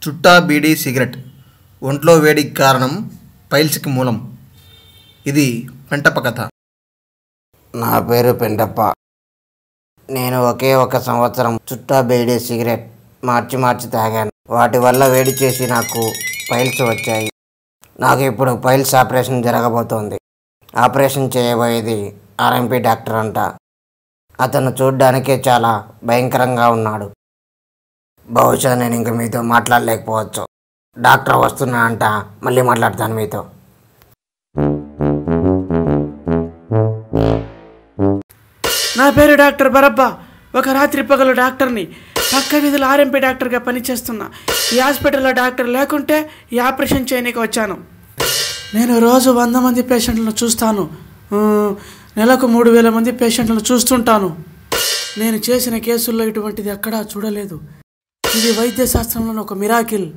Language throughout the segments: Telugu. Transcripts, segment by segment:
చుట్టా బీడీ సిగరెట్ ఒంట్లో వేడికి కారణం పైల్స్కి మూలం ఇది పెంటప్ప కథ నా పేరు పెంటప్ప నేను ఒకే ఒక సంవత్సరం చుట్టా బేడి సిగరెట్ మార్చి మార్చి తాగాను వాటి వల్ల వేడి చేసి నాకు పైల్స్ వచ్చాయి నాకు ఇప్పుడు పైల్స్ ఆపరేషన్ జరగబోతోంది ఆపరేషన్ చేయబోయేది ఆర్ఎంపీ డాక్టర్ అంట అతను చూడ్డానికే చాలా భయంకరంగా ఉన్నాడు బహుశా నేను ఇంక మీతో మాట్లాడలేకపోవచ్చు డాక్టర్ వస్తున్నా అంట మళ్ళీ మాట్లాడతాను మీతో నా పేరు డాక్టర్ బరబ్బ ఒక రాత్రి పగలు డాక్టర్ని పక్క వీధిలో ఆర్ఎంపీ డాక్టర్గా పనిచేస్తున్నా ఈ హాస్పిటల్లో డాక్టర్ లేకుంటే ఈ ఆపరేషన్ చేయనీకి వచ్చాను నేను రోజు వంద మంది పేషెంట్లను చూస్తాను ఆ, నెలకు మూడు వేల మంది పేషెంట్లను చూస్తుంటాను నేను చేసిన కేసుల్లో ఇటువంటిది ఎక్కడా చూడలేదు ఇది వైద్య శాస్త్రంలో ఒక మిరాకిల్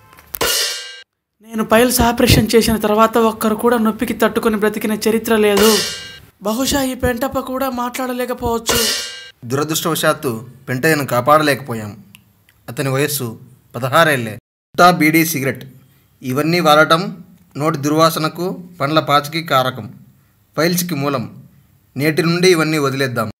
నేను పైల్స్ ఆపరేషన్ చేసిన తర్వాత ఒక్కరు కూడా నొప్పికి తట్టుకొని బ్రతికిన చరిత్ర లేదు బహుశా ఈ పెంటప్ప కూడా మాట్లాడలేకపోవచ్చు దురదృష్టవశాత్తు పెంటయ్యను కాపాడలేకపోయాం అతని వయస్సు పదహారేళ్లే చుట్టా బీడీ సిగరెట్ ఇవన్నీ వాడటం నోటి దుర్వాసనకు పండ్ల పాచికి కారకం పైల్స్కి మూలం నేటి నుండి ఇవన్నీ వదిలేద్దాం